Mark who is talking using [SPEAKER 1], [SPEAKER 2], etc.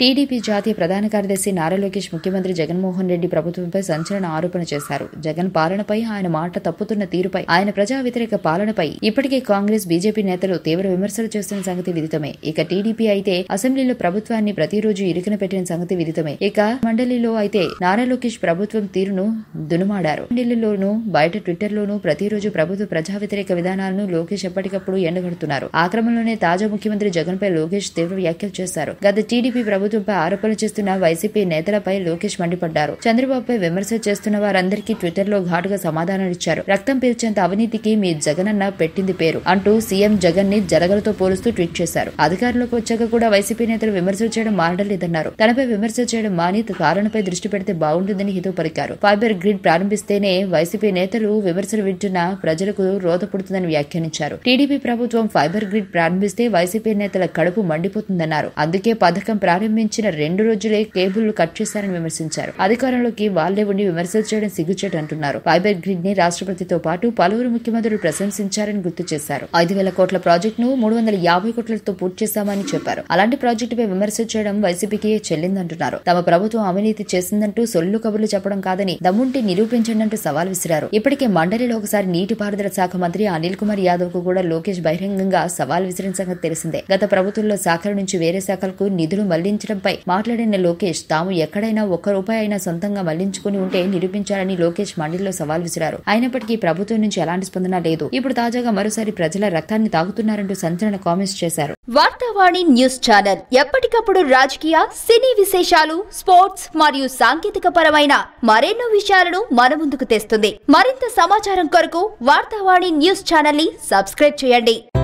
[SPEAKER 1] TDP జాతీయ ప్రధాన కార్యదర్శి నారా లోకేష్ ముఖ్యమంత్రి జగన్మోహన్ రెడ్డి ప్రభుత్వంపై సంచలన ఆరోపణ చేశారు జగన్ పాలనపై ఆయన మాట తప్పుతున్న తీరుపై ఆయన ప్రజా వ్యతిరేక పాలనపై ఇప్పటికే కాంగ్రెస్ బీజేపీ నేతలు తీవ్ర విమర్శలు చేస్తున్న సంగతి విదితమే ఇక టీడీపీ అయితే అసెంబ్లీలో ప్రభుత్వాన్ని ప్రతిరోజు ఇరుకున పెట్టిన సంగతి విదితమే ఇక మండలిలో అయితే నారా లోకేష్ ప్రభుత్వం తీరును దునుమాడారు ఢిల్లీలోనూ బయట ట్విట్టర్లోనూ ప్రతిరోజు ప్రభుత్వ ప్రజా వ్యతిరేక విధానాలను లోకేష్ ఎప్పటికప్పుడు ఎండగడుతున్నారు ఆ క్రమంలోనే తాజా ముఖ్యమంత్రి జగన్ పై లోకేష్ తీవ్ర వ్యాఖ్యలు చేశారు గత టీడీపీ ప్రభుత్వంపై ఆరోపణలు చేస్తున్న వైసీపీ నేతలపై లోకేష్ మండిపడ్డారు చంద్రబాబుపై విమర్శలు చేస్తున్న వారందరికీ ట్విట్టర్ లో ఘాటుగా సమాధానాలిచ్చారు రక్తం పీల్చేంత అవినీతికి మీ జగనన్న పెట్టింది పేరు అంటూ సీఎం జగన్ ని జలగలతో పోలుస్తూ ట్వీట్ చేశారు అధికారంలోకి వచ్చాక కూడా వైసీపీ నేతలు విమర్శలు చేయడం మారడలేదన్నారు తనపై విమర్శలు చేయడం మాని కారణంపై దృష్టి పెడితే బాగుంటుందని హితవు పలికారు ఫైబర్ గ్రిడ్ ప్రారంభిస్తేనే వైసీపీ నేతలు విమర్శలు వింటున్న ప్రజలకు రోత పుడుతుందని వ్యాఖ్యానించారు టీడీపీ ప్రభుత్వం ఫైబర్ గ్రిడ్ ప్రారంభిస్తే వైసీపీ నేతల కడుపు మండిపోతుందన్నారు అందుకే పథకం ప్రారంభించిన రెండు రోజులే కేబుల్ కట్ చేశారని విమర్శించారు అధికారంలోకి వాళ్లే ఉండి విమర్శలు చేయడం సిగ్గుచేటు అంటున్నారు ఫైబర్ గ్రిడ్ ని రాష్ట్రపతితో పాటు పలువురు ముఖ్యమంత్రులు ప్రశంసించారని గుర్తు చేశారు ఐదు వేల కోట్ల ప్రాజెక్టును మూడు వందల యాభై కోట్లతో పూర్తి చేశామని చెప్పారు అలాంటి ప్రాజెక్టుపై విమర్శలు చేయడం వైసీపీకి చెల్లిందంటున్నారు తమ ప్రభుత్వం అవినీతి చేసిందంటూ సొల్లు కబుర్లు చెప్పడం కాదని దమ్ముంటి నిరూపించండి అంటూ సవాల్ విసిరారు ఇప్పటికే మండలిలో ఒకసారి నీటిపారుదల శాఖ మంత్రి అనిల్ కుమార్ యాదవ్ కు కూడా లోకేష్ బహిరంగంగా సవాల్ విసిరిన సంగతి తెలిసిందే గత ప్రభుత్వంలో శాఖల నుంచి వేరే శాఖలకు నిధులు మళ్లించడంపై మాట్లాడిన లోకేష్ తాము ఎక్కడైనా ఒక్క రూపాయి అయినా సొంతంగా మళ్లించుకుని ఉంటే నిరూపించాలని లోకేష్ మండలిలో సవాల్ విసిరారు అయినప్పటికీ ప్రభుత్వం నుంచి ఎలాంటి స్పందన లేదు ఇప్పుడు తాజాగా మరోసారి ప్రజల రక్తాన్ని తాగుతున్నారంటూ సంచలన కామెంట్స్ చేశారు
[SPEAKER 2] వార్తావాణి న్యూస్ ఛానల్ ఎప్పటికప్పుడు రాజకీయ సినీ విశేషాలు స్పోర్ట్స్ మరియు సాంకేతిక పరమైన మరెన్నో విషయాలను మన ముందుకు తెస్తుంది మరింత సమాచారం కొరకు వార్తావాణి న్యూస్ ఛానల్ ని సబ్స్క్రైబ్ చేయండి